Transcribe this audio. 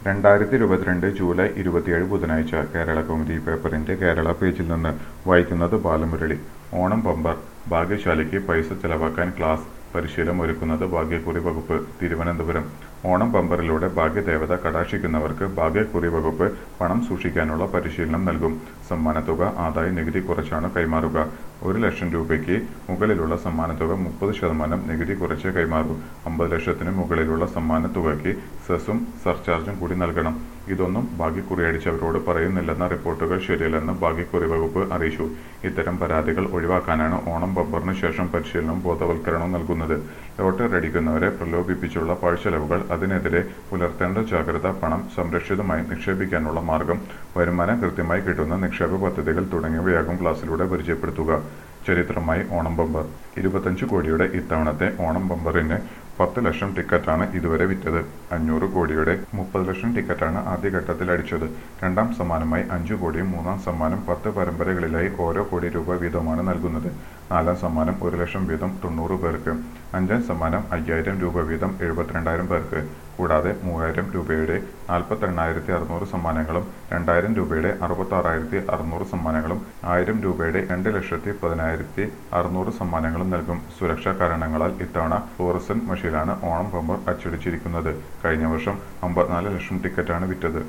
രണ്ടായിരത്തി ഇരുപത്തിരണ്ട് ജൂലൈ ഇരുപത്തിയേഴ് ബുധനാഴ്ച കേരള കൗമുദി പേപ്പറിന്റെ കേരള പേജിൽ നിന്ന് വായിക്കുന്നത് ബാലമുരളി ഓണം ബമ്പർ ഭാഗ്യശാലിക്ക് പൈസ ചെലവാക്കാൻ ക്ലാസ് പരിശീലനം ഒരുക്കുന്നത് ഭാഗ്യക്കുറി വകുപ്പ് തിരുവനന്തപുരം ഓണം ബമ്പറിലൂടെ ഭാഗ്യദേവത കടാക്ഷിക്കുന്നവർക്ക് ഭാഗ്യക്കുറി വകുപ്പ് പണം സൂക്ഷിക്കാനുള്ള പരിശീലനം നൽകും സമ്മാനത്തുക ആദായ നികുതി കുറച്ചാണ് കൈമാറുക ഒരു ലക്ഷം രൂപയ്ക്ക് മുകളിലുള്ള സമ്മാനത്തുക മുപ്പത് ശതമാനം നികുതി കുറച്ച് കൈമാറൂ അമ്പത് ലക്ഷത്തിന് മുകളിലുള്ള സമ്മാനത്തുകയ്ക്ക് സെസും സർചാർജും കൂടി നൽകണം ഇതൊന്നും ഭാഗ്യക്കുറി അടിച്ചവരോട് പറയുന്നില്ലെന്ന റിപ്പോർട്ടുകൾ ശരിയല്ലെന്ന് ഭാഗ്യക്കുറി വകുപ്പ് അറിയിച്ചു ഇത്തരം പരാതികൾ ഒഴിവാക്കാനാണ് ഓണം ബമ്പറിന് ശേഷം പരിശീലനവും ബോധവൽക്കരണവും നൽകുന്നത് ലോട്ടറി അടിക്കുന്നവരെ പ്രലോഭിപ്പിച്ചുള്ള പാഴ്ചെലവുകൾ അതിനെതിരെ പുലർത്തേണ്ട ജാഗ്രത പണം സംരക്ഷിതമായി നിക്ഷേപിക്കാനുള്ള മാർഗം വരുമാനം കൃത്യമായി കിട്ടുന്ന നിക്ഷേപ പദ്ധതികൾ തുടങ്ങിയവയാകും ക്ലാസ്സിലൂടെ പരിചയപ്പെടുത്തുക ചരിത്രമായി ഓണം ബമ്പർ ഇരുപത്തഞ്ച് കോടിയുടെ ഇത്തവണത്തെ ഓണം ബമ്പറിന് പത്ത് ലക്ഷം ടിക്കറ്റാണ് ഇതുവരെ വിറ്റത് അഞ്ഞൂറ് കോടിയുടെ മുപ്പത് ലക്ഷം ടിക്കറ്റാണ് ആദ്യഘട്ടത്തിൽ അടിച്ചത് രണ്ടാം സമ്മാനമായി അഞ്ചു കോടിയും മൂന്നാം സമ്മാനം പത്ത് പരമ്പരകളിലായി ഓരോ കോടി രൂപ വീതമാണ് നൽകുന്നത് നാലാം സമ്മാനം ഒരു ലക്ഷം വീതം തൊണ്ണൂറ് പേർക്ക് അഞ്ചാം സമ്മാനം അയ്യായിരം രൂപ വീതം എഴുപത്തിരണ്ടായിരം പേർക്ക് കൂടാതെ മൂവായിരം രൂപയുടെ നാൽപ്പത്തി എണ്ണായിരത്തി അറുന്നൂറ് സമ്മാനങ്ങളും രണ്ടായിരം രൂപയുടെ അറുപത്തി ആറായിരത്തി അറുന്നൂറ് സമ്മാനങ്ങളും ആയിരം രൂപയുടെ രണ്ട് ലക്ഷത്തി പതിനായിരത്തി അറുന്നൂറ് സമ്മാനങ്ങളും നൽകും സുരക്ഷാ കാരണങ്ങളാൽ ഇത്തവണ ഫ്ലോറസൻ മഷിയിലാണ് ഓണം ബമ്പർ അച്ചടിച്ചിരിക്കുന്നത് കഴിഞ്ഞ വർഷം അമ്പത്തിനാല് ലക്ഷം ടിക്കറ്റാണ് വിറ്റത്